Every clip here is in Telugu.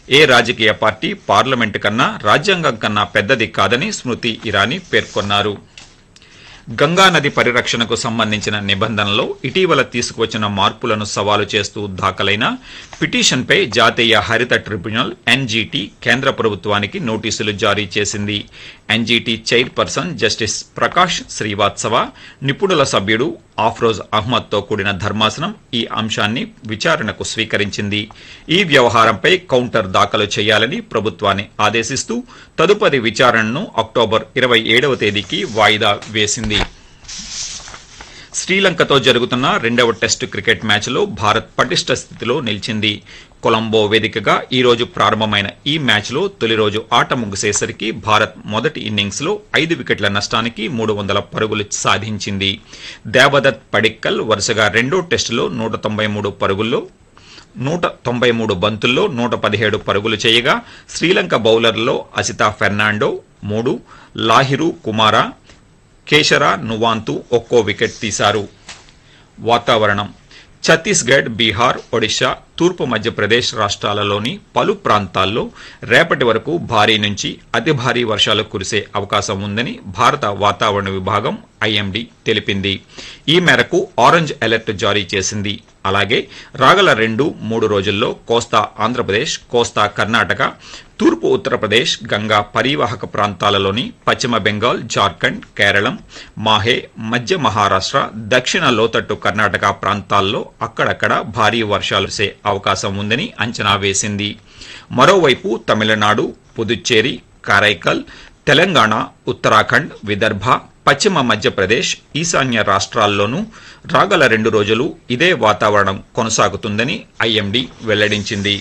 ఏ రాజకీయ పార్టీ పార్లమెంటు కన్నా రాజ్యాంగం కన్నా పెద్దది కాదని స్మృతి ఇరానీ పేర్కొన్నారు గంగా నది పరిరక్షణకు సంబంధించిన నిబంధనలో ఇటీవల తీసుకువచ్చిన మార్పులను సవాలు చేస్తూ దాఖలైన పిటిషన్పై జాతీయ హరిత ట్రిబ్యునల్ ఎన్జీటీ కేంద్ర ప్రభుత్వానికి నోటీసులు జారీ చేసింది NGT chairperson justice Prakash Srivastava నిపుణుల సభ్యుడు ఆఫ్రోజ్ అహ్మద్తో కూడిన ధర్మాసనం ఈ అంశాన్ని విచారణకు స్వీకరించింది ఈ వ్యవహారంపై కౌంటర్ దాఖలు చేయాలని ప్రభుత్వాన్ని ఆదేశిస్తూ తదుపరి విచారణను అక్టోబర్ ఇరవై ఏడవ తేదీకి వాయిదా వేసింది శ్రీలంకతో జరుగుతున్న రెండవ టెస్టు క్రికెట్ మ్యాచ్లో భారత్ పటిష్ట స్థితిలో నిలిచింది కొలంబో వేదికగా ఈ రోజు ప్రారంభమైన ఈ మ్యాచ్లో తొలి రోజు ఆట ముగిసేసరికి భారత్ మొదటి ఇన్నింగ్స్ లో ఐదు వికెట్ల నష్టానికి మూడు వందల పరుగులు సాధించింది దేవదత్ పడిక్కల్ వరుసగా రెండో టెస్టులో నూట తొంభై మూడు పరుగుల్లో నూట తొంభై మూడు బంతుల్లో నూట పదిహేడు పరుగులు చేయగా శ్రీలంక బౌలర్లలో అసితా ఫెర్నాండో మూడు లాహిరు కుమారా కేశర నువాంతు ఒక్కో వికెట్ తీశారు వాతావరణం ఛత్తీస్గఢ్ బీహార్ ఒడిశా తూర్పు మధ్యప్రదేశ్ రాష్ట్రాలలోని పలు ప్రాంతాల్లో రేపటి వరకు భారీ నుంచి అతి భారీ వర్షాలు కురిసే అవకాశం ఉందని భారత వాతావరణ విభాగం ఐఎండీ తెలిపింది ఈ మేరకు ఆరెంజ్ అలర్ట్ జారీ చేసింది అలాగే రాగల రెండు మూడు రోజుల్లో కోస్తా ఆంధ్రప్రదేశ్ కోస్తా కర్ణాటక తూర్పు ఉత్తరప్రదేశ్ గంగా పరివాహక ప్రాంతాలలోని పశ్చిమ బెంగాల్ జార్ఖండ్ కేరళం మాహే మధ్య మహారాష్ట్ర దక్షిణ లోతట్టు కర్ణాటక ప్రాంతాల్లో అక్కడక్కడ భారీ వర్షాలు కురిసే అవకాశం ఉందని అంచనా వేసింది మరోవైపు తమిళనాడు పుదుచ్చేరి కారైకల్ తెలంగాణ ఉత్తరాఖండ్ విదర్భ పశ్చిమ మధ్యప్రదేశ్ ఈశాన్య రాష్ట్రాల్లోనూ రాగల రెండు రోజులు ఇదే వాతావరణం కొనసాగుతుందని ఐఎండీ వెల్లడించింది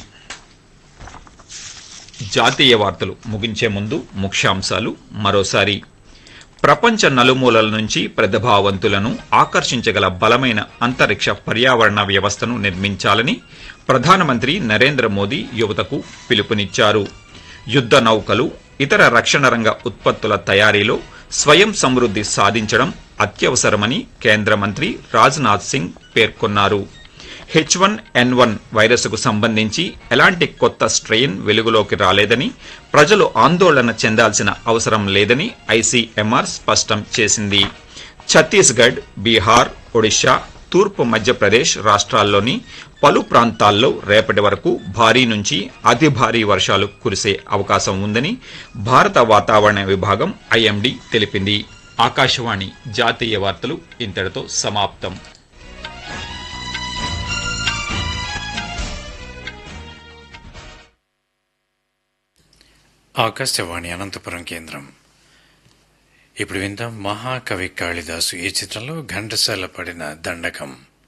జాతీయ వార్తలు ముగించే ముందు ముఖ్యాంశాలు మరోసారి ప్రపంచ నలుమూలల నుంచి ప్రతిభావంతులను ఆకర్షించగల బలమైన అంతరిక్ష పర్యావరణ వ్యవస్థను నిర్మించాలని ప్రధానమంత్రి నరేంద్ర మోదీ యువతకు పిలుపునిచ్చారు యుద్ధ నౌకలు ఇతర రక్షణ రంగ ఉత్పత్తుల తయారీలో స్వయం సమృద్ధి సాధించడం అత్యవసరమని కేంద్ర మంత్రి రాజ్నాథ్ సింగ్ పేర్కొన్నారు హెచ్ వన్ ఎన్ వన్ వైరస్కు సంబంధించి ఎలాంటి కొత్త స్ట్రెయిన్ వెలుగులోకి రాలేదని ప్రజలు ఆందోళన చెందాల్సిన అవసరం లేదని ఐసీఎంఆర్ స్పష్టం చేసింది ఛత్తీస్గఢ్ బీహార్ ఒడిశా తూర్పు మధ్యప్రదేశ్ రాష్ట్రాల్లోని పలు ప్రాంతాల్లో రేపటి వరకు భారీ నుంచి అతి భారీ వర్షాలు కురిసే అవకాశం ఉందని భారత వాతావరణ విభాగం ఐఎండీ తెలిపింది ఆకాశవాణి జాతీయ వార్తలు ఇంతటితో సమాప్తం ఆకాశవాణి అనంతపురం కేంద్రం ఇప్పుడు విందాం మహాకవి కాళిదాసు ఈ చిత్రంలో ఘంటసాల పడిన దండకం